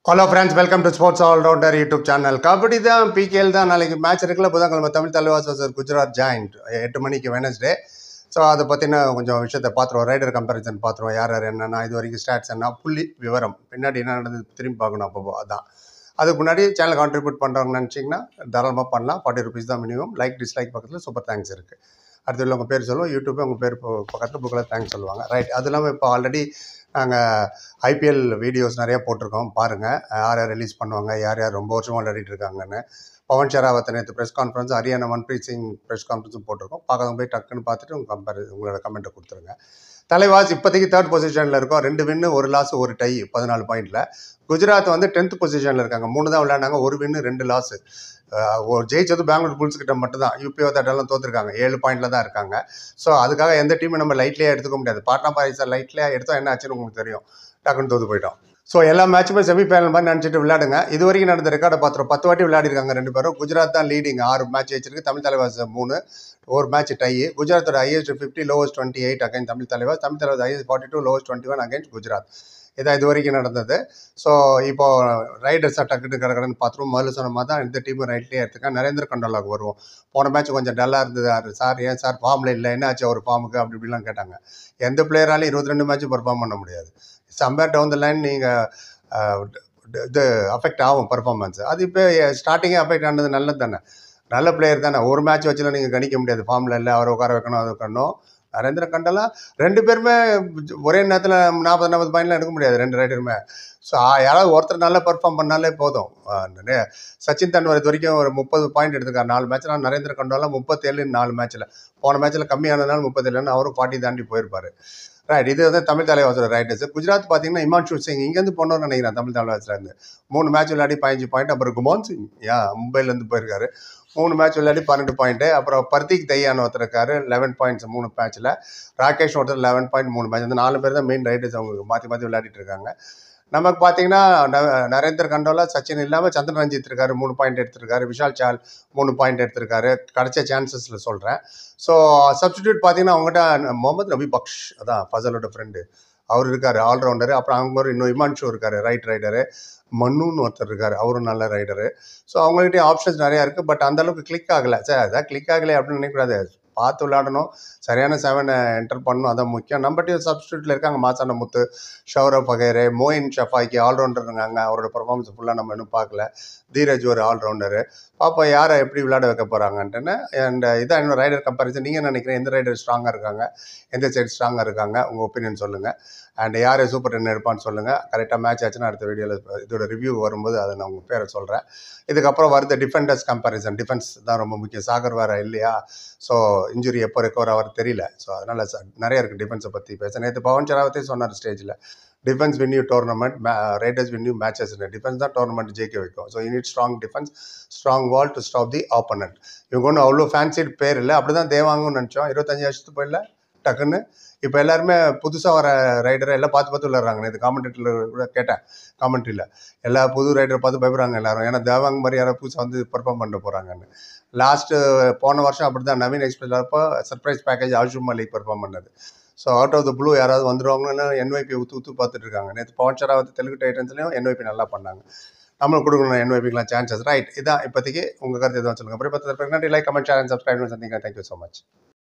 hello friends welcome to sports allrounder YouTube channel kabaddi தான் PKL தான் நாளைக்கு மேட்ச் இருக்குல்ல புதன்கிழமை தமிழ் தலைவாஸ் வர்சஸ் குஜராத் ஜாயிண்ட் எட்டு மணிக்கு வெனஸ்டே ஸோ அதை பற்றின கொஞ்சம் விஷயத்தை பார்த்துருவோம் ரைடர் கம்பேரிசன் பார்த்துருவோம் யார் யார் என்னென்ன இது வரைக்கும் ஸ்டாட்ஸ் என்ன புள்ளி விவரம் பின்னாடி என்ன நடந்தது திரும்பி பார்க்கணும் அப்போ அதான் அதுக்கு முன்னாடி சேனல் கான்ட்ரிபியூட் பண்ணுறவங்க நினச்சிங்கன்னா தாராளமாக பண்ணலாம் ஃபார்ட்டி ருபீஸ் தான் மினிமம் லைக் டிஸ்லைக் பக்கத்தில் சூப்பர் தேங்க்ஸ் இருக்குது அடுத்து உள்ள உங்கள் பேர் சொல்லுவோம் யூடியூப்பே உங்கள் பேர் போ- பக்கத்தில் புக்கில் தேங்க்ஸ் சொல்லுவாங்க ரைட் அது இல்லாமல் இப்போ ஆல்ரெடி நாங்கள் ஐபிஎல் வீடியோஸ் நிறைய போட்டிருக்கோம் பாருங்கள் யார் யார் ரிலீஸ் பண்ணுவாங்க யார் யார் ரொம்ப வருஷமாக விளையாடிட்டு இருக்காங்கன்னு பவன் ஷெராவத் நேற்று press conference Haryana Manpreet Singh press கான்ஃபரன்ஸும் போட்டிருக்கோம் பார்க்காதவங்க போய் டக்குன்னு பார்த்துட்டு உங்கள் கம்பேர் உங்களோட கமெண்ட்டை கொடுத்துருங்க தலைவாஸ் இப்போதைக்கு தேர்ட் பொசிஷனில் இருக்கோம் ரெண்டு வின்னு ஒரு லாஸ் ஒரு டை பதினாலு பாயிண்டில் குஜராத் வந்து டென்த் பொசிஷனில் இருக்காங்க மூணு தான் விளையாண்டாங்க ஒரு வின்னு ரெண்டு லாஸு ஒரு ஜெயிச்சது பெங்களூர் புல்ஸ் கிட்ட மட்டும் தான் யூபிஓ தட்டெல்லாம் தோத்துருக்காங்க ஏழு பாயிண்டில் தான் இருக்காங்க ஸோ அதுக்காக எந்த டீமும் நம்ம லைட்லேயே எடுத்துக்க முடியாது பாட்னா பாரிஸை லைட்லேயே எடுத்தோம் என்ன ஆச்சுன்னு உங்களுக்கு தெரியும் டக்குன்னு தோத்து போயிட்டோம் ஸோ எல்லா மேட்சுமே செமிஃபைனல் மாதிரி நினச்சிட்டு விளையாடுங்க இது வரைக்கும் நடந்த ரெக்கார்டை பார்த்துரும் பத்து வாட்டி விளையாடிருக்காங்க ரெண்டு பேரும் குஜராத் தான் லீடிங் ஆறு மேட்ச் வச்சிருக்கு தமிழ் தலைவாஸ் மூணு ஒரு மேட்ச் டை குஜராத்தோட highest fifty lowest twenty eight again Tamil Thalaivas Tamil Thalaivas highest forty two lowest twenty one against Gujarat இதான் இது வரைக்கும் நடந்தது ஸோ இப்போ ரைடர்ஸ் டக்குன்னு கிடக்குன்னு பார்த்துருவோம் முதல்ல சொன்ன மாதிரி தான் இந்த டீமும் ரைட்லேயே எடுத்துக்கா நரேந்திர கண்டோலாவுக்கு வருவோம் போன மேட்ச் கொஞ்சம் டல்லாக இருந்தது சார் ஏன் சார் ஃபார்மில் இல்லை என்ன ஆச்சு அவர் ஃபார்முக்கு அப்படி இப்படிலாம் கேட்டாங்க எந்த பிளேயராலையும் இருபத்தி ரெண்டு மேட்ச்சும் பர்ஃபார்ம் பண்ண முடியாது சம்பேர் டவுன் த லைன் நீங்கள் இது அஃபெக்ட் ஆகும் பர்ஃபார்மன்ஸ் அது இப்போ ஸ்டார்டிங்கே அஃபெக்ட் ஆனது நல்லது தானே நல்ல பிளேயர் தானே ஒரு மேட்ச் வச்சுலாம் நீங்கள் கணிக்க முடியாது ஃபார்மில் இல்லை அவரை உட்கார வைக்கணும் அது வைக்கணும் நரேந்திர கண்டலா ரெண்டு பேருமே ஒரே நேரத்தில் நாற்பது நாற்பது பாயிண்ட்லாம் எடுக்க முடியாது ரெண்டு ரைடருமே ஸோ யாராவது ஒருத்தர் நல்லா பெர்ஃபார்ம் பண்ணாலே போதும் ஆஹ் நிறைய சச்சின் தன்வர் இது வரைக்கும் ஒரு முப்பது பாயிண்ட் எடுத்திருக்காரு நாலு மேட்ச்ல நரேந்திர கண்டோலாம் முப்பத்தேழு நாலு மேட்ச்சில் போன மேட்ச்சில் கம்மியானதுனால முப்பத்தேழுன்னு அவரும் ஃபார்ட்டி தாண்டி போயிருப்பாரு ரைட் இது வந்து தமிழ் தலைவாசோட ரைட்டர்ஸ் குஜராத் பார்த்தீங்கன்னா இமான்ஷு சிங் இங்கேருந்து போனோம்னு நினைக்கிறேன் தமிழ் தலைவாசிலேருந்து மூணு மேட்ச் விளையாடி பதினஞ்சு பாயிண்ட் அப்புறம் குமான் சிங் யா மும்பைலேருந்து போயிருக்காரு மூணு மேட்ச் விளையாடி பன்னெண்டு பாயிண்ட்டு அப்புறம் பர்தீக் தையான் ஒருத்தர் இருக்காரு லெவன் பாயிண்ட்ஸ் மூணு மேட்ச்சில் ராகேஷ் ஒருத்தர் லெவன் பாயிண்ட் மூணு மேட்ச் இந்த நாலு பேர் தான் மெயின் ரைடர்ஸ் அவங்க மாற்றி மாற்றி விளையாடிட்டு இருக்காங்க நமக்கு பார்த்தீங்கன்னா ந- நரேந்தர் கண்டோலா சச்சின் இல்லாமல் சந்திரன் ரஞ்சித் இருக்காரு மூணு பாயிண்ட் எடுத்திருக்காரு விஷால் சால் மூணு பாயிண்ட் எடுத்திருக்காரு கிடைச்ச சான்சஸில் சொல்கிறேன் ஸோ சப்ஸ்டிடியூட் பார்த்தீங்கன்னா அவங்ககிட்ட முகமது நபி பக்ஷ் அதான் ஃபசலோட ஃப்ரெண்டு அவர் இருக்காரு ஆல்ரவுண்டரு அப்புறம் அவங்க ஒரு இன்னும் இமான்ஷு இருக்காரு ரைட் ரைடரு மன்னுன்னு ஒருத்தர் இருக்காரு அவரும் நல்ல ரைடரு ஸோ அவங்ககிட்ட ஆப்ஷன்ஸ் நிறையா இருக்குது பட் அந்த அளவுக்கு கிளிக் ஆகலை சார் அதான் கிளிக் ஆகலை அப்படின்னு நினைக்கக்கூடாது பார்த்து விளையாடணும் சரியான செவனை என்டர் பண்ணணும் அதான் முக்கியம் நம்ம டீம் சப்ஸ்டியூட்டில் இருக்காங்க மாசான முத்து ஷௌரவ் பகேரு மோயின் ஷஃபாய்க்கு ஆல்ரவுண்டர் இருக்காங்க அவரோட பர்ஃபார்மன்ஸ் ஃபுல்லாக நம்ம இன்னும் பார்க்கல தீரஜ் ஒரு ஆல்ரவுண்டரு பார்ப்போம் யாரை எப்படி விளையாட வைக்க போகிறாங்கன்ட்டுன்னு அண்ட் இதான் இன்னும் ரைடர் கம்பேரிசன் நீங்கள் நினைக்கிறேன் எந்த ரைடர் ஸ்ட்ராங்காக இருக்காங்க எந்த சைடு ஸ்ட்ராங்காக இருக்காங்க உங்கள் ஒப்பீனியன் சொல்லுங்கள் அண்ட் யார் சூப்பர் டென் எடுப்பான்னு சொல்லுங்கள் கரெக்டாக மேட்ச் ஆச்சுன்னா அடுத்த வீடியோவில் இதோட ரிவ்யூ வரும்போது அதை நான் உங்கள் பேரை சொல்கிறேன் இதுக்கப்புறம் வருது டிஃபெண்டர்ஸ் கம்பேரிசன் டிஃபென்ஸ் தான் ரொம்ப முக்கியம் சாகர் வேறு இல்லையா ஸோ இன்ஜுரி எப்போ ரெக்கவர் ஆகிறது தெரியல ஸோ அதனால் ச- நிறைய இருக்குது டிஃபென்ஸை பற்றி பேச நேற்று பவன் சராவத்தே சொன்னார் ஸ்டேஜில் defence win you tournament raiders win you matches defence தான் டோர்னமெண்ட் ஜெயிக்க வைக்கும் so unit strong defence strong wall to stop the opponent இவங்க ஒன்றும் அவ்வளோ ஃபேன்சிட் பேர் இல்லை அப்படி தான் தேவாங்கன்னு நினச்சோம் இருபத்தஞ்சு வருஷத்துக்கு போயிடல டக்குன்னு இப்போ எல்லாருமே புதுசாக வர ரைடரை எல்லாம் பார்த்து பார்த்து விளையாடுறாங்க நேற்று காமெண்ட்ரியில் கூட கேட்டேன் காமெண்ட்ரியில் எல்லா புது ரைடரை பார்த்து பயப்படுறாங்க எல்லாரும் ஏன்னா தேவாங்க மாதிரி யாராவது புதுசாக வந்து பெர்ஃபார்ம் பண்ண போகிறாங்கன்னு லாஸ்ட்டு போன வருஷம் அப்படி தான் நவீன் எக்ஸ்பிரஸ் அப்போ surprise package Ashu Malik perform பண்ணது so out of the blue யாராவது வந்துருவாங்கன்னு என்ஒய்பி ஊற்று ஊற்று பார்த்துட்டு இருக்காங்க நேற்று பவன் ஷராவத் தெலுங்கு டைட்டன்ஸ்லையும் என்ஒய்பி நல்லா பண்ணாங்க நம்மளுக்கு கொடுக்கணும் என்ஒய்பிக்கெலாம் சான்சஸ் ரைட் இதான் இப்போதைக்கு உங்கள் கருத்து எதுவும் சொல்லுங்கள் அப்புறம் பத்து நன்றி like comment share and subscribe சந்திங்க தேங்க்யூ ஸோ மச்